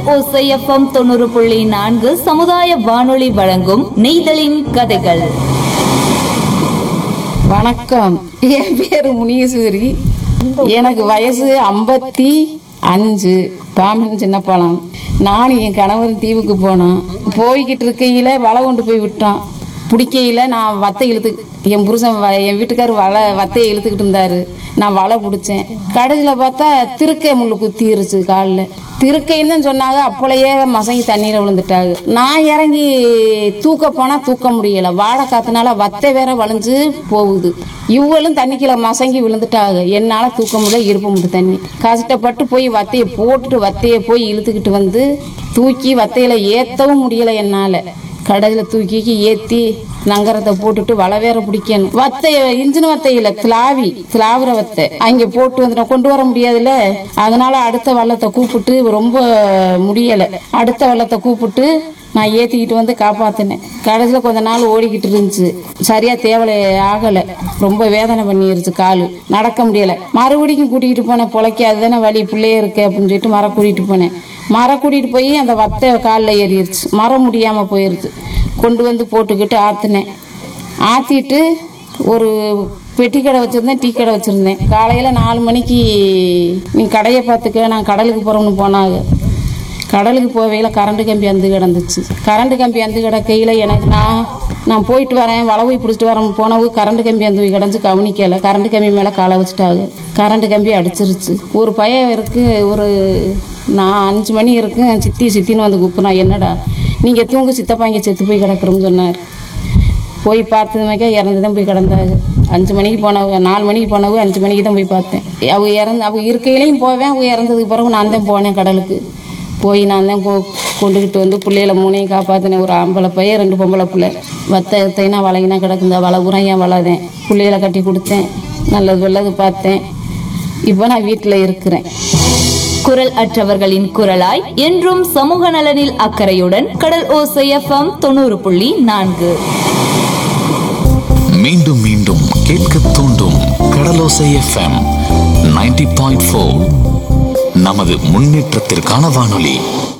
ஓசைஎஃப்எம் தொண்ணூறு புள்ளி நான்கு சமுதாய வானொலி வழங்கும் நெய்தலின் கதைகள் வணக்கம் என் பேரு முனீஸ்வரி எனக்கு வயசு ஐம்பத்தி அஞ்சு பாம்பன் சின்ன பழம் நானும் என் கணவரும் தீவுக்கு போனோம் போய்கிட்டு இருக்கையில வலை கொண்டு போய் விட்டோம் பிடிக்கையில நான் வத்தை இழுத்து என் புருஷன் வ- என் வீட்டுக்காரர் வலை வத்தையை இழுத்துக்கிட்டு இருந்தாரு நான் வலை பிடிச்சேன் கடைசியில் பார்த்தா திருக்கை முள்ளு குத்திருச்சு காலில் திருக்கைன்னு தான் சொன்னாங்க அப்பளையே மசங்கி தண்ணியில் விழுந்துட்டாங்க நான் இறங்கி தூக்க போனால் தூக்க முடியல வாழை காத்துனால வத்தை வேற வளைஞ்சு போகுது இவளும் தண்ணிக்குள்ள மசங்கி விழுந்துட்டாங்க என்னால் தூக்க முடியல இருப்ப முடியும் தண்ணி கஷ்டப்பட்டு போய் வத்தையை போட்டுட்டு வத்தையை போய் இழுத்துக்கிட்டு வந்து தூக்கி வத்தையில ஏற்றவும் முடியல என்னால் கடையில் தூக்கி ஏற்றி நங்கரத்தை போட்டுட்டு வலை வேற பிடிக்கணும் வத்தை இன்ஜின் வத்தையில திலாவி திலாவுற வத்தை அங்கே போட்டு வந்துட்டோம் கொண்டு வர முடியாதுல்ல அதனால அடுத்த வள்ளத்தை கூப்பிட்டு ரொம்ப முடியலை அடுத்த வள்ளத்தை கூப்பிட்டு நான் ஏற்றிக்கிட்டு வந்து காப்பாற்றினேன் கடைசியில் கொஞ்ச நாள் ஓடிக்கிட்டு இருந்துச்சு சரியாக தேவலை ஆகலை ரொம்ப வேதனை பண்ணிருச்சு கால் நடக்க முடியலை மறுபடியும் கூட்டிகிட்டு போனேன் பொழைக்க அதுதானே வழி பிள்ளையே இருக்கு அப்படின்னு சொல்லிட்டு மரம் கூட்டிகிட்டு போனேன் மரம் கூட்டிகிட்டு போய் அந்த வத்தை காலில் ஏறிடுச்சு மரம் முடியாமல் போயிருச்சு கொண்டு வந்து போட்டுக்கிட்டு ஆற்றுனேன் ஆற்றிட்டு ஒரு பெட்டி கடை வச்சுருந்தேன் டீ கடை வச்சுருந்தேன் காலையில் நாலு மணிக்கு நீ கடையை பார்த்துக்க நான் கடலுக்கு போகிறோம்னு போனாங்க கடலுக்கு போவையில் கரண்ட் கம்பி அந்து கிடந்துச்சு கரண்ட் கம்பி அந்து கிடக்கையில் எனக்கு நான் நான் போயிட்டு வரேன் வளவை பிடிச்சிட்டு வரேன் போனவு கரண்ட் கம்பி அந்து கிடந்துச்சு கவனிக்கலை கரண்ட் கம்பி மேலே காலை வச்சுட்டாங்க கரண்ட் கம்பி அடிச்சிருச்சு ஒரு பையன் இருக்கு ஒரு நான் அஞ்சு மணி இருக்கு சித்தி சித்தின்னு வந்து கூப்பிட்றா என்னடா நீங்கள் தூங்கு சித்தப்பா இங்கே செத்து போய் கிடக்குறோம்னு சொன்னார் போய் பார்த்ததுமேக்கா இறந்து தான் போய் கிடந்தாங்க அஞ்சு மணிக்கு போனவங்க நாலு மணிக்கு போனவங்க அஞ்சு மணிக்கு தான் போய் பார்த்தேன் அவங்க இறந்து அவங்க இருக்கையிலையும் போவேன் அவங்க இறந்ததுக்கு பிறகு நான் தான் போனேன் கடலுக்கு போய் நான் தான் போ கொண்டுக்கிட்டு வந்து பிள்ளைகளை மூணையும் காப்பாற்றினேன் ஒரு ஆம்பளை பையன் ரெண்டு பொம்பளை பிள்ளை வத்த எத்தைனா வளையினா கிடக்குந்த வலை உரம் ஏன் வளதேன் பிள்ளைகளை கட்டி கொடுத்தேன் நல்லது நல்லது பார்த்தேன் இப்போ நான் வீட்டில் இருக்கிறேன் குரல் அற்றவர்களின் குரலாய் என்றும் சமூக நலனில் அக்கறையுடன் கடல் ஓசைஎஃப்எம் தொண்ணூறு புள்ளி நான்கு மீண்டும் மீண்டும் கேட்க தூண்டும் கடலோசை எஃப்எம் 90.4 பாயிண்ட் நமது முன்னேற்றத்திற்கான வானொலி